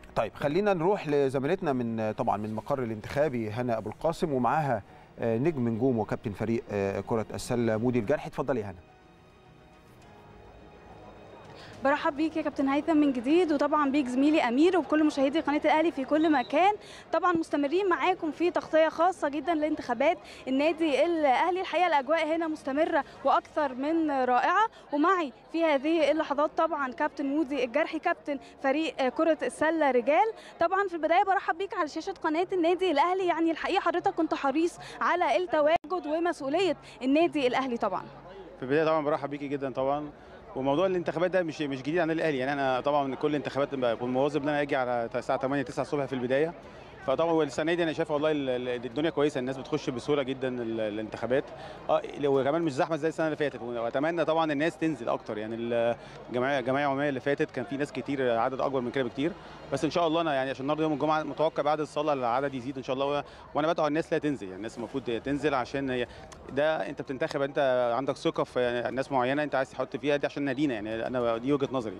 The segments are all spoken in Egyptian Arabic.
طيب خلينا نروح لزميلتنا من طبعا من المقر الانتخابي هنا ابو القاسم ومعاها نجم نجوم وكابتن فريق كره السله مودي الجرحي اتفضلي يا هنا برحب بيك يا كابتن هيثم من جديد وطبعا بيك زميلي امير وبكل مشاهدي قناه الاهلي في كل مكان طبعا مستمرين معاكم في تغطيه خاصه جدا لانتخابات النادي الاهلي الحقيقه الاجواء هنا مستمره واكثر من رائعه ومعي في هذه اللحظات طبعا كابتن مودي الجرحي كابتن فريق كره السله رجال طبعا في البدايه برحب بيك على شاشه قناه النادي الاهلي يعني الحقيقه حضرتك كنت حريص على التواجد ومسؤوليه النادي الاهلي طبعا في البدايه طبعا برحب بيكي جدا طبعا وموضوع الانتخابات ده مش مش جديد عن الاهلي يعني انا طبعا كل الانتخابات بكون مواظب ان انا اجي على الساعه 8 9 الصبح في البدايه فطبعا السنه دي انا شايف والله الدنيا كويسه الناس بتخش بسهوله جدا الانتخابات اه وكمان مش زحمه زي السنه اللي فاتت واتمنى طبعا الناس تنزل اكتر يعني الجمعيه الجمعيه العموميه اللي فاتت كان في ناس كتير عدد اكبر من كده بكتير بس ان شاء الله انا يعني عشان النهارده يوم الجمعه متوقع بعد الصلاه العدد يزيد ان شاء الله وانا بدعو الناس لا تنزل يعني الناس المفروض تنزل عشان ده انت بتنتخب انت عندك ثقه في ناس معينه انت عايز تحط فيها دي عشان نادينا يعني انا دي وجهه نظري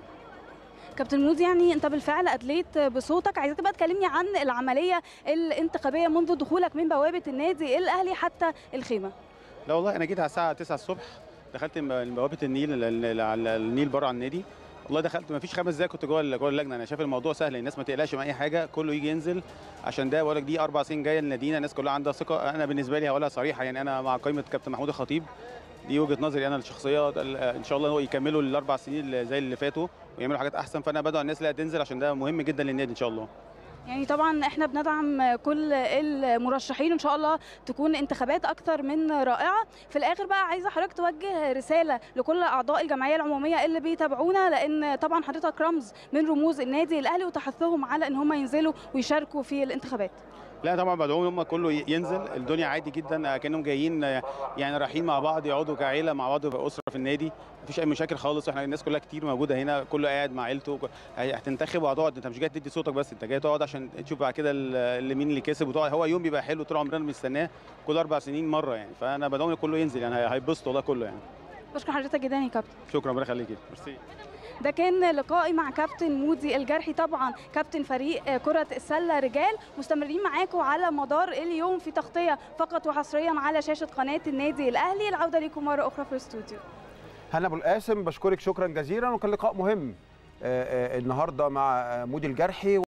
كابتن مودي يعني انت بالفعل ادليت بصوتك عايزك بقى تكلمني عن العمليه الانتخابيه منذ دخولك من بوابه النادي الاهلي حتى الخيمه لا والله انا جيت على الساعه 9 الصبح دخلت من بوابه النيل على النيل بره على النادي والله دخلت ما فيش خمس دقايق كنت جوه جوه اللجنه انا شايف الموضوع سهل الناس ما تقلقش من اي حاجه كله يجي ينزل عشان ده بقول لك دي اربع سنين جايه لنادينا الناس كلها عندها ثقه انا بالنسبه لي هقولها صريحه يعني انا مع قائمه كابتن محمود الخطيب دي وجهه نظري انا الشخصيه ان شاء الله يكملوا الاربع سنين زي اللي فاتوا ويعملوا حاجات احسن فانا بدعو الناس لا تنزل عشان ده مهم جدا للنادي ان شاء الله يعني طبعا احنا بندعم كل المرشحين وان شاء الله تكون انتخابات اكثر من رائعه في الاخر بقى عايزه حضرتك توجه رساله لكل اعضاء الجمعيه العموميه اللي بيتابعونا لان طبعا حضرتك رمز من رموز النادي الاهلي وتحثهم على ان هم ينزلوا ويشاركوا في الانتخابات لا طبعا بدعوهم هم كله ينزل الدنيا عادي جدا كانهم جايين يعني رايحين مع بعض يقعدوا كعيله مع بعض اسره في النادي مفيش اي مشاكل خالص احنا الناس كلها كتير موجوده هنا كله قاعد مع عيلته هتنتخب وهتقعد انت مش جاي تدي صوتك بس انت جاي تقعد عشان تشوف بعد كده اللي مين اللي كسب وتقعد هو يوم بيبقى حلو طول عمرنا بنستناه كل اربع سنين مره يعني فانا بدعوهم كله ينزل يعني هيتبسطوا والله كله يعني بشكر حضرتك جدا يا كابتن شكرا ربنا يخليكي ميرسي ده كان لقائي مع كابتن مودي الجرحي طبعا كابتن فريق كرة السلة رجال مستمرين معاكم على مدار اليوم في تغطية فقط وحصريا على شاشة قناة النادي الأهلي العودة لكم مرة أخرى في الاستوديو هنا أبو القاسم بشكرك شكرا جزيلا وكان لقاء مهم النهارده مع مودي الجرحي